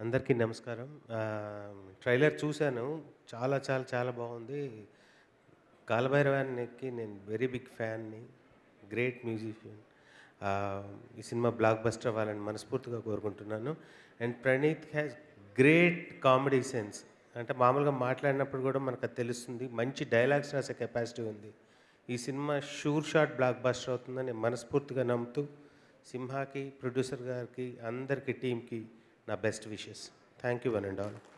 అందరికీ నమస్కారం ఆ, ట్రైలర్ చూశాను చాలా చాలా చాలా బాగుంది కాలభైరవానికి నేను వెరీ బిగ్ ఫ్యాన్ని గ్రేట్ మ్యూజిషియన్ ఈ సినిమా బ్లాక్ బస్టర్ అవ్వాలని మనస్ఫూర్తిగా కోరుకుంటున్నాను and Praneeth has great comedy sense అంటే మామూలుగా మాట్లాడినప్పుడు కూడా మనకు అది తెలుస్తుంది మంచి డైలాగ్స్ రాసే కెపాసిటీ ఉంది ఈ సినిమా షూర్ షాట్ బ్లాక్ బస్టర్ అవుతుందని నేను మనస్ఫూర్తిగా నమ్ముతూ సింహాకి ప్రొడ్యూసర్ గారికి అందరికీ టీంకి నా best wishes thank you one and all